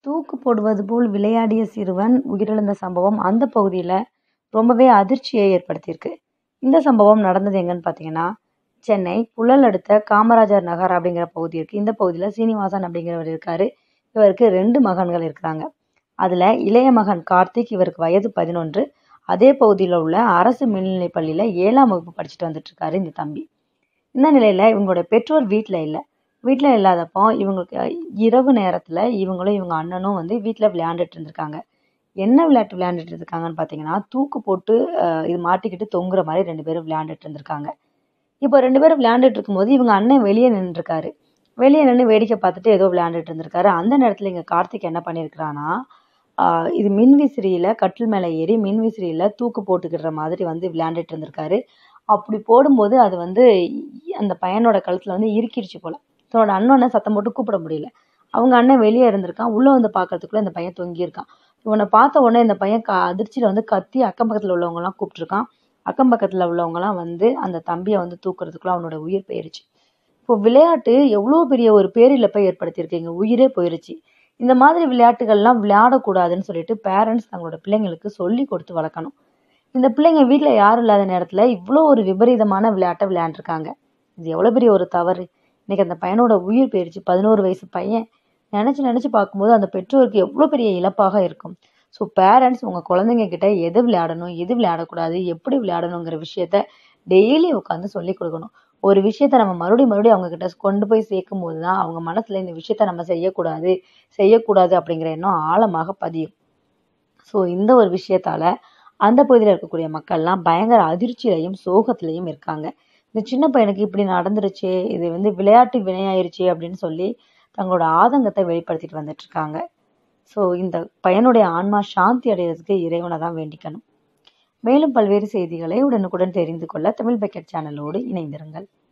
தூக்கு போடுவது போல் விளையாடிய சிறுவன் உயிரிழந்த சம்பவம் அந்த பகுதியில் ரொம்பவே அதிர்ச்சியை ஏற்படுத்தியிருக்கு இந்த சம்பவம் நடந்தது எங்கன்னு பார்த்தீங்கன்னா சென்னை புழல் அடுத்த காமராஜர் நகர் அப்படிங்கிற பகுதி இருக்குது இந்த பகுதியில் சீனிவாசன் அப்படிங்கிறவர் இருக்கார் இவருக்கு ரெண்டு மகன்கள் இருக்கிறாங்க அதில் இளைய மகன் கார்த்திக் இவருக்கு வயது பதினொன்று அதே பகுதியில் உள்ள அரசு மேல்நிலைப் பள்ளியில் ஏழாம் வகுப்பு படிச்சுட்டு வந்துட்டு இருக்காரு இந்த தம்பி இந்த நிலையில் இவங்களோட பெற்றோர் வீட்டில் இல்லை வீட்டில் இல்லாதப்போ இவங்களுக்கு இரவு நேரத்தில் இவங்களும் இவங்க அண்ணனும் வந்து வீட்டில் விளையாண்டுட்டு இருந்திருக்காங்க என்ன விளையாட்டு விளையாண்டுட்டு இருக்காங்கன்னு பார்த்தீங்கன்னா தூக்கு போட்டு அஹ், இது மாட்டிக்கிட்டு தொங்குற மாதிரி ரெண்டு பேரும் விளையாண்டுட்டு இருந்திருக்காங்க இப்போ ரெண்டு பேரும் விளையாண்டுட்டு இருக்கும்போது இவங்க அண்ணன் வெளியே நின்றுருக்காரு வெளியே நின்று வேடிக்கை பார்த்துட்டு ஏதோ விளையாண்டுட்டு இருந்திருக்காரு அந்த நேரத்தில் இங்கே கார்த்திக் என்ன பண்ணியிருக்கிறான்னா ஆஹ் இது மின்விசிறியில் கட்டில் மேலே ஏறி மின்விசிறியில் தூக்கு போட்டுக்கிற மாதிரி வந்து விளையாண்டுட்டு இருந்திருக்காரு அப்படி போடும்போது அது வந்து இ- அந்த பையனோட கழுத்தில் வந்து இறுக்கிடுச்சு போல தன்னோட அண்ணனை சத்தம் போட்டு கூப்பிட முடியல அவங்க அண்ணன் வெளியே இருந்திருக்கான் உள்ளே வந்து பார்க்கறதுக்குள்ள இந்த பையன் தொங்கியிருக்கான் இவனை பார்த்த உடனே இந்த பையன் க அதிர்ச்சியில் வந்து கத்தி அக்கம் பக்கத்தில் உள்ளவங்கலாம் கூப்பிட்ருக்கான் அக்கம் பக்கத்தில் உள்ளவங்கலாம் வந்து அந்த தம்பியை வந்து தூக்குறதுக்குள்ள அவனோட உயிர் போயிருச்சு இப்போ விளையாட்டு எவ்வளோ பெரிய ஒரு பேரிழப்பை ஏற்படுத்தியிருக்கீங்க உயிரே போயிருச்சு இந்த மாதிரி விளையாட்டுகள்லாம் விளையாடக்கூடாதுன்னு சொல்லிட்டு பேரண்ட்ஸ் தங்களோட பிள்ளைங்களுக்கு சொல்லி கொடுத்து வளர்க்கணும் இந்த பிள்ளைங்க வீட்டில் யாரும் இல்லாத நேரத்தில் இவ்வளோ ஒரு விபரீதமான விளையாட்டை விளையாண்டுருக்காங்க இது எவ்வளோ பெரிய ஒரு தவறு இன்னைக்கு அந்த பையனோட உயிர் போயிருச்சு பதினோரு வயசு பையன் நினச்சி நினச்சி பார்க்கும்போது அந்த பெற்றோருக்கு எவ்வளோ பெரிய இழப்பாக இருக்கும் ஸோ பேரண்ட்ஸ் உங்கள் குழந்தைங்க கிட்ட எது விளையாடணும் எது விளையாடக்கூடாது எப்படி விளையாடணுங்கிற விஷயத்த டெய்லி உட்காந்து சொல்லி கொடுக்கணும் ஒரு விஷயத்த நம்ம மறுபடியும் மறுபடியும் அவங்க கிட்ட கொண்டு போய் சேர்க்கும் போது தான் அவங்க மனசுல இந்த விஷயத்த நம்ம செய்யக்கூடாது செய்யக்கூடாது அப்படிங்கிற எண்ணம் ஆழமாக பதியும் ஸோ இந்த ஒரு விஷயத்தால அந்த பகுதியில் இருக்கக்கூடிய மக்கள்லாம் பயங்கர அதிர்ச்சியிலையும் சோகத்திலையும் இருக்காங்க இந்த சின்ன பையனுக்கு இப்படி நடந்துருச்சே இது வந்து விளையாட்டு வினையாயிருச்சே அப்படின்னு சொல்லி தங்களோட ஆதங்கத்தை வெளிப்படுத்திட்டு வந்துட்டு இருக்காங்க ஸோ இந்த பையனுடைய ஆன்மா சாந்தி அடைகிறதுக்கு இறைவனை தான் வேண்டிக்கணும் மேலும் பல்வேறு செய்திகளை உடனுக்குடன் தெரிந்து கொள்ள தமிழ் பக்கெட் சேனலோடு இணைந்திருங்கள்